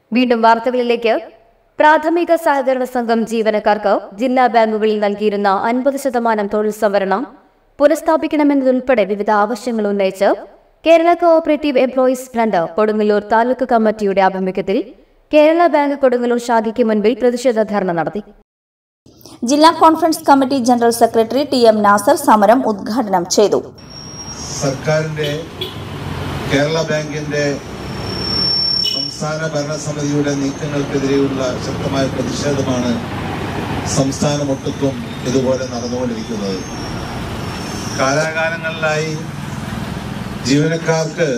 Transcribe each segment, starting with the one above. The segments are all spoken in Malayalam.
വീണ്ടും വാർത്തകളിലേക്ക് പ്രാഥമിക സഹകരണ സംഘം ജീവനക്കാർക്ക് ജില്ലാ ബാങ്കുകളിൽ നൽകിയിരുന്ന അൻപത് ശതമാനം തൊഴിൽ സംവരണം പുനഃസ്ഥാപിക്കണമെന്നതുൾപ്പെടെ വിവിധ ആവശ്യങ്ങൾ ഉന്നയിച്ച് Kerala cooperative employees front Kodungallur taluk കമ്മിറ്റിയുടെ ആഭിമുഖ്യത്തിൽ കേരള ബാങ്ക് കൊടുങ്ങല്ലൂർ ശാഖയ്ക്ക് മുൻപിൽ പ്രതിഷേധ ധർണ നടത്തി ജില്ലാ conference committee general secretary T M Nasar സമരം ഉദ്ഘാടനം ചെയ്തു സർക്കാരിന്റെ കേരള ബാങ്കിന്റെ സംസ്ഥാന ഭരണസമിതിയുടെ നീക്കങ്ങൾക്കെതിരെയുള്ള ശക്തമായ പ്രതിഷേധമാണ് സംസ്ഥാനമൊട്ടുക്കും ഇതുപോലെ നടന്നുകൊണ്ടിരിക്കുന്നത് കാലാകാലങ്ങളിലായി ജീവനക്കാർക്ക്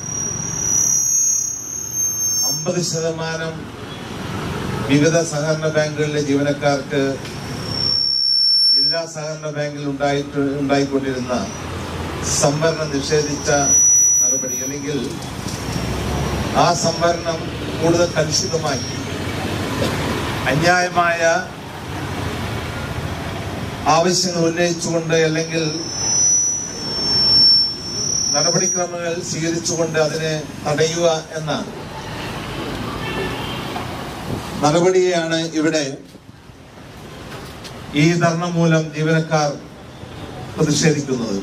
അമ്പത് ശതമാനം വിവിധ സഹകരണ ബാങ്കുകളിലെ ജീവനക്കാർക്ക് ജില്ലാ സഹകരണ ബാങ്കിൽ ഉണ്ടായിട്ട് ഉണ്ടായിക്കൊണ്ടിരുന്ന സംവരണം നിഷേധിച്ച നടപടി അല്ലെങ്കിൽ ആ സംവരണം കൂടുതൽ കലുഷിതമാക്കി അന്യായമായ ആവശ്യങ്ങൾ ഉന്നയിച്ചുകൊണ്ട് അല്ലെങ്കിൽ നടപടിക്രമങ്ങൾ സ്വീകരിച്ചുകൊണ്ട് അതിനെ തടയുക എന്ന നടപടിയെയാണ് ഇവിടെ ഈ ധർണ മൂലം ജീവനക്കാർ പ്രതിഷേധിക്കുന്നത്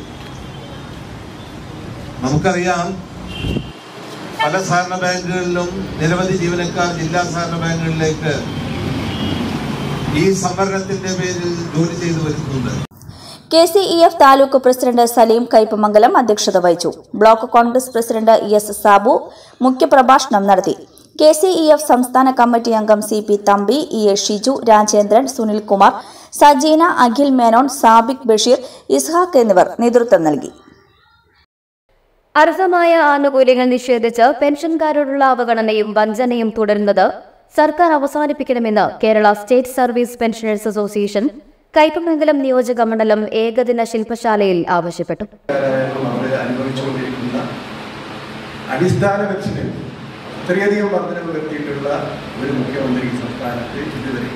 നമുക്കറിയാം പല സഹകരണ ബാങ്കുകളിലും നിരവധി ജീവനക്കാർ ജില്ലാ സഹകരണ ബാങ്കുകളിലേക്ക് ഈ സംവരണത്തിന്റെ പേരിൽ ജോലി ചെയ്തു വരുന്നുണ്ട് K C E F taluk president Salim Kaipamangalam അധ്യക്ഷത വഹിച്ചു block Congress president E S Sabu മുഖ്യപ്രഭാഷണം നടത്തി കെ സി ഇ എഫ് സംസ്ഥാന കമ്മിറ്റി അംഗം C P Thampi E A Shiju Rajendran Sunilkumar Sajeena Akhil Menon Sabik Basheer Ishaq എന്നിവർ നേതൃത്വം നൽകി അർഹമായ ആനുകൂല്യങ്ങൾ നിഷേധിച്ച് പെൻഷൻകാരോടുള്ള അവഗണനയും വഞ്ചനയും തുടരുന്നത് സർക്കാർ അവസാനിപ്പിക്കണമെന്ന് Kerala state service pensioners association Kaipamangalam നിയോജക മണ്ഡലം ഏകദിന ശില്പശാലയിൽ ആവശ്യപ്പെട്ടു ആയാലും അവർ അനുഭവിച്ചുകൊണ്ടിരിക്കുന്ന അടിസ്ഥാന പെൻഷനിൽ ഇത്രയധികം വർധനവ് വരുത്തിയിട്ടുള്ള ഒരു മുഖ്യമന്ത്രി ഈ സംസ്ഥാനത്ത് ഇതുവരെ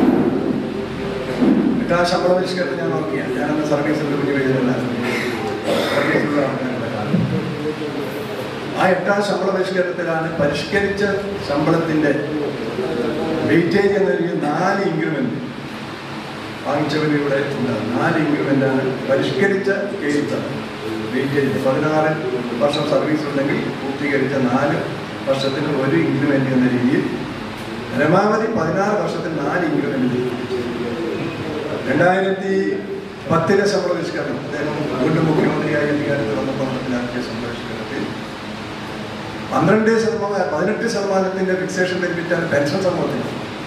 എട്ടാം ശമ്പള പരിഷ്കരണം ഞാൻ നോക്കിയാണ് ഞാനന്ന് സർവീസിൽ കുഞ്ഞു കഴിഞ്ഞതല്ല സർവീസിലുള്ള ആൾക്കാരുടെ കാലം ആ എട്ടാം ശമ്പള പരിഷ്കരണത്തിലാണ് പരിഷ്കരിച്ച ശമ്പളത്തിന്റെ വെയിറ്റേജ് എന്നൊരു നാല് ഇൻക്രിമെന്റ് വാങ്ങിച്ചവരിവിടെ ഉണ്ടാകും നാല് ഇൻക്രിമെന്റാണ് പരിഷ്കരിച്ച കേസ് വെയിറ്റേജ് പതിനാറ് വർഷം സർവീസ് ഉണ്ടെങ്കിൽ പൂർത്തീകരിച്ച നാല് വർഷത്തിന് ഒരു ഇൻക്രിമെന്റ് എന്ന രീതിയിൽ പരമാവധി പതിനാറ് വർഷത്തിൽ നാല് ഇൻക്രിമെന്റ് രണ്ടായിരത്തി പത്തിലെ ശമ്പള പരിഷ്കരണം അദ്ദേഹം വീണ്ടും മുഖ്യമന്ത്രിയായി അധികാരത്തിൽ വന്നപ്പോൾ നടപ്പിലാക്കിയ ശമ്പള പരിഷ്കരണത്തിൽ പന്ത്രണ്ട് ശതമാനം പതിനെട്ട് ശതമാനത്തിന്റെ ഫിക്സേഷൻ ബെനിഫിറ്റാണ് പെൻഷൻ സമൂഹത്തിന്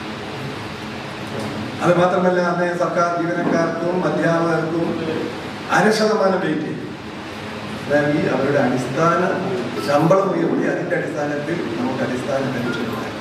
അത് മാത്രമല്ല അന്ന് സർക്കാർ ജീവനക്കാർക്കും അധ്യാപകർക്കും അര ശതമാനം വെയിറ്റ് അതായത് ഈ അവരുടെ അടിസ്ഥാന ശമ്പളം ഉയർത്തി അതിന്റെ അടിസ്ഥാനത്തിൽ നമുക്ക് അടിസ്ഥാന പെൻഷൻ ഉണ്ടായി.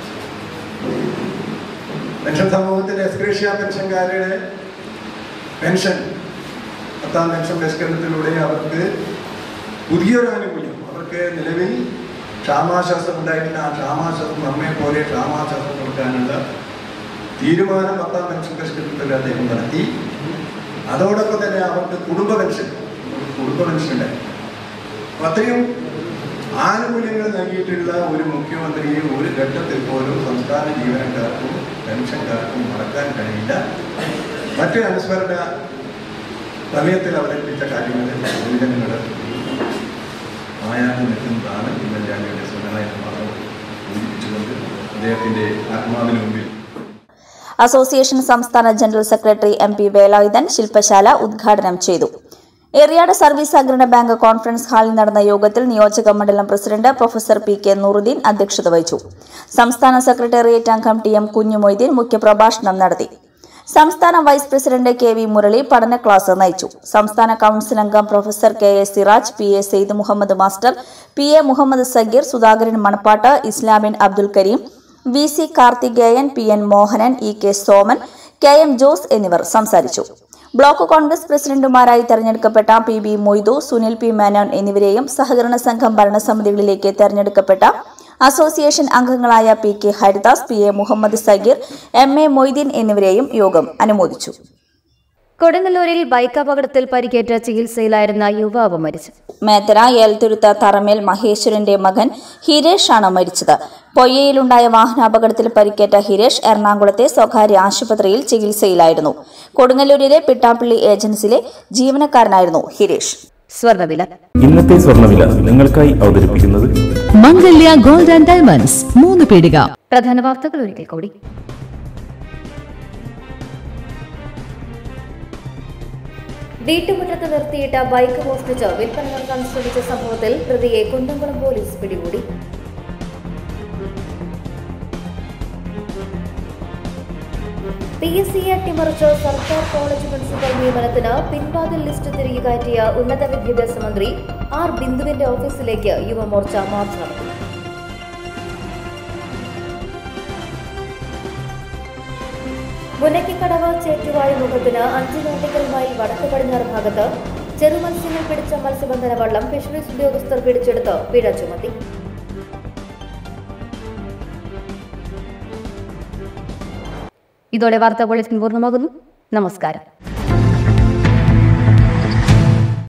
പെൻഷൻ സമൂഹത്തിന്റെ എക്സ്ഗ്രേഷ്യ പെൻഷൻകാരുടെ പെൻഷൻ പത്താം പെൻഷൻ പരിഷ്കരണത്തിലൂടെ അവർക്ക് പുതിയൊരു ആനുകൂല്യം അവർക്ക് നിലവിൽ ക്ഷാമാശ്വാസം ഉണ്ടായിട്ടില്ല ആ ക്ഷാമാശ്വാസം നമ്മെ പോലെ ക്ഷാമാശ്വാസം കൊടുക്കാനുള്ള തീരുമാനം പത്താം പെൻഷൻ പരിഷ്കരണത്തിൽ അദ്ദേഹം നടത്തി അതോടൊപ്പം തന്നെ അവർക്ക് കുടുംബ പെൻഷൻ കുടുംബ പെൻഷൻ ഉണ്ടായി അപ്പൊ അത്രയും ആനുകൂല്യങ്ങൾ നൽകിയിട്ടുള്ള ഒരു മുഖ്യമന്ത്രിയെ ഒരു ഘട്ടത്തിൽ പോലും സംസ്ഥാന ജീവനക്കാർക്കും പെൻഷൻകാർക്കും മറക്കാൻ കഴിയില്ല മറ്റ് അനുസ്മരണ സമയത്തിൽ അവതരിപ്പിച്ച കാര്യങ്ങളിൽ പൊതുജനങ്ങൾ ആയാലും നിൽക്കുന്നതാണ് ഉമ്മൻചാണ്ടിയുടെ സ്മരണ എന്ന് മാത്രം സൂചിപ്പിച്ചുകൊണ്ട് അദ്ദേഹത്തിന്റെ ആത്മാവിന് മുമ്പിൽ അസോസിയേഷൻ സംസ്ഥാന general secretary M P Velayudhan ശില്പശാല ഉദ്ഘാടനം ചെയ്തു എറിയാട് സർവീസ് സഹകരണ ബാങ്ക് കോൺഫറൻസ് ഹാളിൽ നടന്ന യോഗത്തിൽ നിയോജക മണ്ഡലം president professor P K Nooruddeen അധ്യക്ഷത വഹിച്ചു സംസ്ഥാന സെക്രട്ടേറിയറ്റ് അംഗം ടി എം കുഞ്ഞുമൊയ്തീൻ മുഖ്യപ്രഭാഷണം നടത്തി സംസ്ഥാന vice president K V Murali പഠന ക്ലാസ് നയിച്ചു സംസ്ഥാന കൌൺസിൽ അംഗം professor K A Siraj P A Syed Muhammad master P A Muhammad Sagheer Sudhakaran Manappattu ഇസ്ലാമിൻ Abdul Kareem V C Karthikeyan P N Mohanan E K Soman K M Jose എന്നിവർ സംസാരിച്ചു ബ്ലോക്ക് കോൺഗ്രസ് പ്രസിഡന്റുമാരായി തെരഞ്ഞെടുക്കപ്പെട്ട P B Moidu Sunil P Menon എന്നിവരെയും സഹകരണ സംഘം ഭരണസമിതികളിലേക്ക് തെരഞ്ഞെടുക്കപ്പെട്ട അസോസിയേഷൻ അംഗങ്ങളായ P K Haridas P A Muhammad Sageer M A Moideen എന്നിവരെയും യോഗം അനുമോദിച്ചു കൊടുങ്ങല്ലൂരിൽ ബൈക്ക് അപകടത്തിൽ പരിക്കേറ്റ ചികിത്സയിലായിരുന്ന യുവാവ് മരിച്ചു മേത്തര ഏൽത്തുരുത്ത് തറമേൽ മഹേശ്വരന്റെ മകൻ ഹിരേഷ് ആണ് മരിച്ചത് പൊയ്യയിലുണ്ടായ വാഹനാപകടത്തിൽ പരിക്കേറ്റ ഹിരേഷ് എറണാകുളത്തെ സ്വകാര്യ ആശുപത്രിയിൽ ചികിത്സയിലായിരുന്നു കൊടുങ്ങല്ലൂരിലെ പിട്ടാപ്പള്ളി ഏജൻസിയിലെ ജീവനക്കാരനായിരുന്നു ഹിരേഷ് സ്വർണ്ണവില ഇന്നത്തെ സ്വർണ്ണവില നിങ്ങൾക്കായി അവതരിപ്പിക്കുന്നത് മംഗല്യ ഗോൾഡ് ആൻഡ് ഡയമണ്ട്സ് മൂന്ന് പീടിക പ്രധാന വാർത്തകൾ ഒരിക്കൽ കൂടി വീട്ടുമുറ്റത്ത് നിർത്തിയിട്ട ബൈക്ക് മോഷ്ടിച്ച് വിൽപ്പന നടത്താൻ ശ്രമിച്ച സംഭവത്തിൽ പ്രതിയെ കുന്നംകുളം പോലീസ് പിടികൂടി പി എസ് സിയെ അട്ടിമറിച്ച് സർക്കാർ കോളേജ് പ്രിൻസിപ്പൽ നിയമനത്തിന് പിൻവാതിൽ ലിസ്റ്റ് തിരികെ കയറ്റിയ ഉന്നത വിദ്യാഭ്യാസ മന്ത്രി ആർ ബിന്ദുവിന്റെ ഓഫീസിലേക്ക് യുവമോർച്ച മാർച്ച് നടത്തി മുനക്കിക്കടവ് ചേറ്റുവാഴ മുഖത്തിന് അഞ്ച് നോട്ടിക്കൽ മൈൽ വടക്ക് പടിഞ്ഞാറ് ഭാഗത്ത് ചെറുമത്സ്യങ്ങൾ പിടിച്ച മത്സ്യബന്ധന വള്ളം ഫിഷറീസ് ഉദ്യോഗസ്ഥർ പിടിച്ചെടുത്ത് പിഴ ചുമത്തി ഇതോടെ വാർത്താ ബുള്ളറ്റിൻ പൂർണ്ണമാകുന്നു നമസ്കാരം